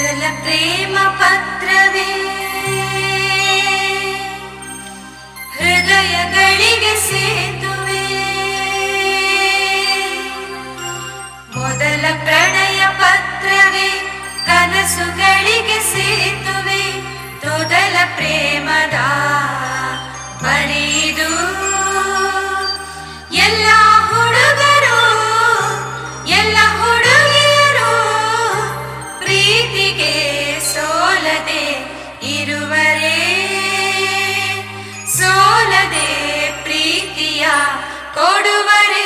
ಮೊದಲ ಪ್ರೇಮ ಪತ್ರವೇ ಹೃದಯಗಳಿಗೆ ಸೇತುವೆ ಮೊದಲ ಪ್ರಣಯ ಪತ್ರವೇ ಕನಸುಗಳಿಗೆ ಸೇತುವೆ ತೊದಲ ಪ್ರೇಮದ ಬರೆದು ಎಲ್ಲ ಹುಡುಗರು ಎಲ್ಲ ಹುಡುಗಿಯರು ಪ್ರೀತಿಗೆ ಸೋಲದೆ ಇರುವರೇ ಸೋಲದೆ ಪ್ರೀತಿಯ ಕೊಡುವರೇ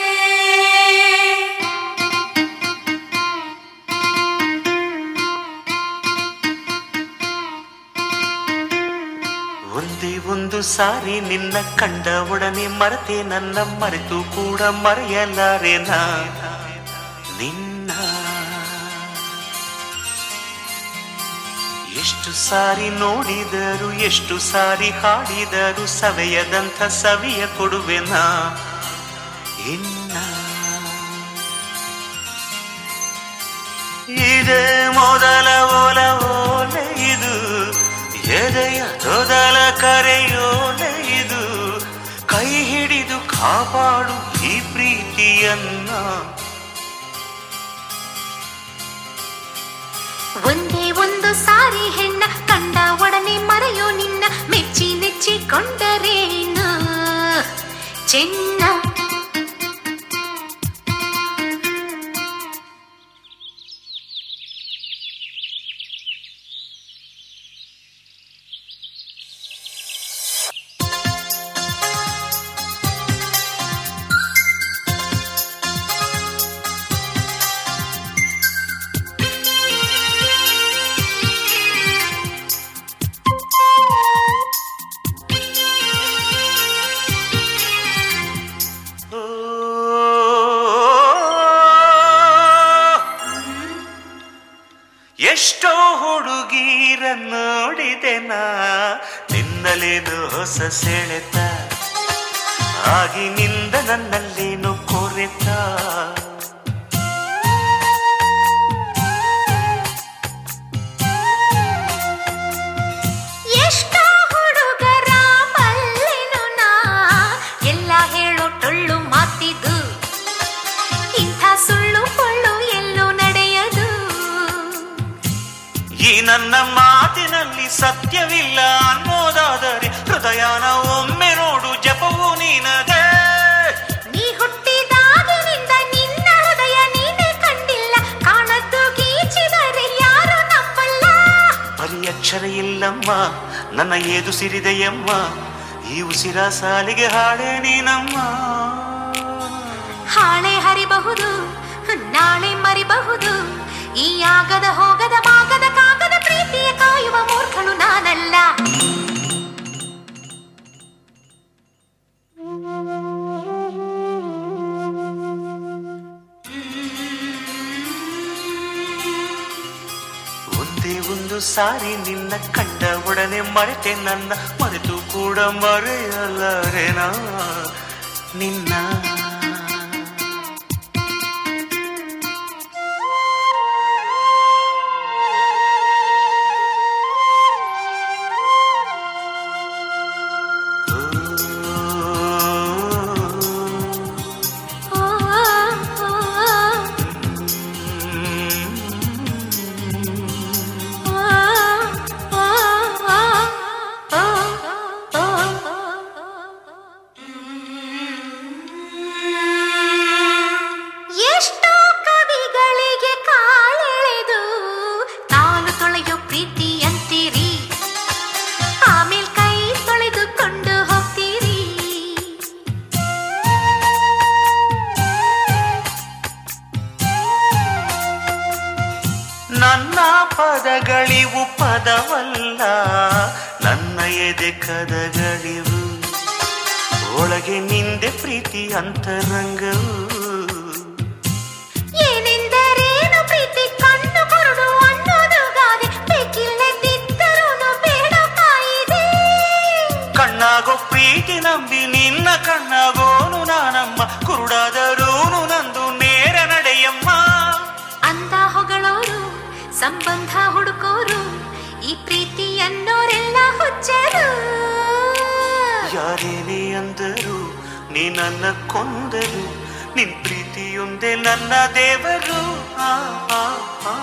ಒಂದೇ ಒಂದು ಸಾರಿ ನಿನ್ನ ಕಂಡ ಒಡನೆ ಮರೆತೆ ನನ್ನ ಮರೆತು ಕೂಡ ಮರೆಯಲಾರೆ ನಾ ನಿನ್ನ ಎಷ್ಟು ಸಾರಿ ನೋಡಿದರು ಎಷ್ಟು ಸಾರಿ ಹಾಡಿದರು ಸವೆಯದಂಥ ಸವಿಯ ಕೊಡುವೆನಾ ಇನ್ನ ಇದೇ ಮೊದಲ ಓಲ ಓಲೆ ಇದು ಎದೆಯ ತೊದಲ ಕರೆಯೋಲೆ ಇದು ಕೈ ಹಿಡಿದು ಕಾಪಾಡು ಈ ಪ್ರೀತಿಯನ್ನ ಒಂದೇ ಒಂದು ಸಾರಿ ಹೆಣ್ಣ ಕಂಡ ಒಡನೆ ಮರೆಯೋ ನಿನ್ನ ಮೆಚ್ಚಿ ನೆಚ್ಚಿಕೊಂಡರೇನು ಚೆನ್ನ ಓ, ಎಷ್ಟೋ ಹುಡುಗೀರ ನೋಡಿದೆ ನಾ ನಿನ್ನಲೇನು ಹೊಸ ಸೆಳೆತ ಆಗಿನಿಂದ ನನ್ನಲ್ಲೇನು ಕೊರೆತ ಎಷ್ಟೋ ಹುಡುಗರ ಬಲ್ಲೆನು ನಾ ಎಲ್ಲ ಹೇಳೋ ಟೊಳ್ಳು ಮಾತಿದು ಇಂಥ ಸುಳ್ಳು ಪೊಳ್ಳು ಎಲ್ಲೂ ನಡೆಯದು ಈ ನನ್ನ ಮಾತಿನಲ್ಲಿ ಸತ್ಯವಿಲ್ಲ ಅನ್ನೋದಾದರೆ ಹೃದಯನ ಒಮ್ಮೆ ನೋಡು ಜಪವು ನೀನದೇ ನೀ ಹುಟ್ಟಿದಾಗಿನಿಂದ ನಿನ್ನ ಹೃದಯ ನೀನೇ ಕಂಡಿಲ್ಲ ಕಾಣದ್ದು ಗೀಚಿದರೆ ಯಾರು ನಂಬಲ್ಲ ಬರೀ ಅಕ್ಷರ ಇಲ್ಲಮ್ಮ ನನ್ನ ಏದು ಸಿರಿದೆಯಮ್ಮ ಈ ಉಸಿರ ಸಾಲಿಗೆ ಹಾಡೆ ನೀನಮ್ಮ ಹಾಳೆ ಹರಿಬಹುದು ನಾಳೆ ಮರಿಬಹುದು ಈ ಆಗದ ಹೋಗದ ಮಾಗದ ಕಾಗದ ಪ್ರೀತಿಯ ಕಾಯುವ ಮೂರ್ಖನು ನಾನಲ್ಲ ಒಂದೇ ಒಂದು ಸಾರಿ ನಿನ್ನ ಕಂಡ ಒಡನೆ ಮರೆತೆ ನನ್ನ ಮರೆತು ಕೂಡ ಮರೆಯಲಾರೆನಾ ನಿನ್ನ ಓ, ಓ, ಓ, ಓ, ಓ, ಓ, ಎಷ್ಟೋ ಕವಿಗಳಿಗೆ ಕಾಲೆಳೆದು ತಾನು ತೊಳೆಯೋ ಪ್ರೀತಿ ಅಂತೀರಿ ಆಮೇಲೆ ಕೈ ತೊಳೆದುಕೊಂಡು ಹೋಗ್ತೀರಿ ನನ್ನ ಪದಗಳಿವು ಪದವಲ್ಲ ನನ್ನ ಎದೆ ಕದಗಳಿವು ಒಳಗೆ ನಿಂದೆ ಪ್ರೀತಿ ಅಂತರಂಗವು ಏನೆಂದರೇನು ಪ್ರೀತಿ ಕಣ್ಣು ಕುರುಡು ಅನ್ನೋದು ಗಾದೆ ಬೇಕಿಲ್ಲದಿದ್ದರೂ ಬೇಡ ಕಾಯಿದೆ ಕಣ್ಣಾಗೋ ಪ್ರೀತಿ ನಂಬಿ ನಿನ್ನ ಕಣ್ಣಾಗೋನು ನಾನಮ್ಮ ಕುರುಡಾದರೂನು ನಂದು ನೇರ ನಡೆಯಮ್ಮ ಅಂದ ಹೊಗಳೋರು ಸಂಬಂಧ ಪ್ರೀತಿ ಅನ್ನೋರೆಲ್ಲ ಹುಚ್ಚರು ಯಾರೇನೇ ಅಂದರು ನೀ ನನ್ನ ಕೊಂದರು ನಿನ್ ಪ್ರೀತಿಯೊಂದೇ ನನ್ನ ದೇವರು ಆ, ಆ, ಆ.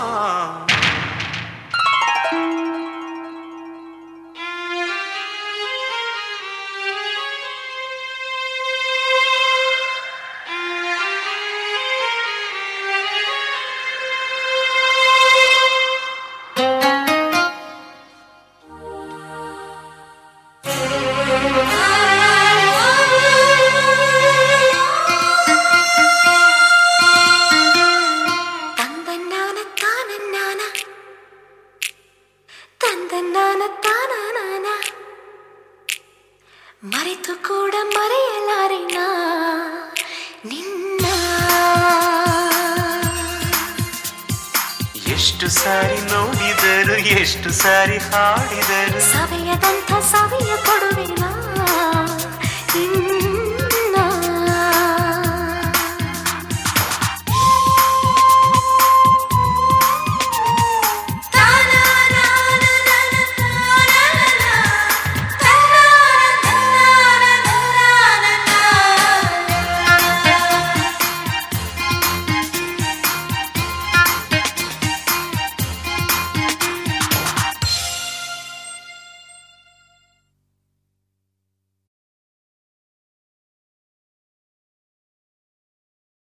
ತಂದನ್ನಾನ ತಾನನ್ನಾನ ತಂದನ್ನಾನ ತಾನಾನ ಮರೆತು ಕೂಡ ಮರೆಯಲಾರೆ ನಾ ನಿನ್ನ ಎಷ್ಟು ಸಾರಿ ನೋಡಿದರು ಎಷ್ಟು ಸಾರಿ ಹಾಡಿದರು ಸವೆಯದಂಥ ಸವಿಯ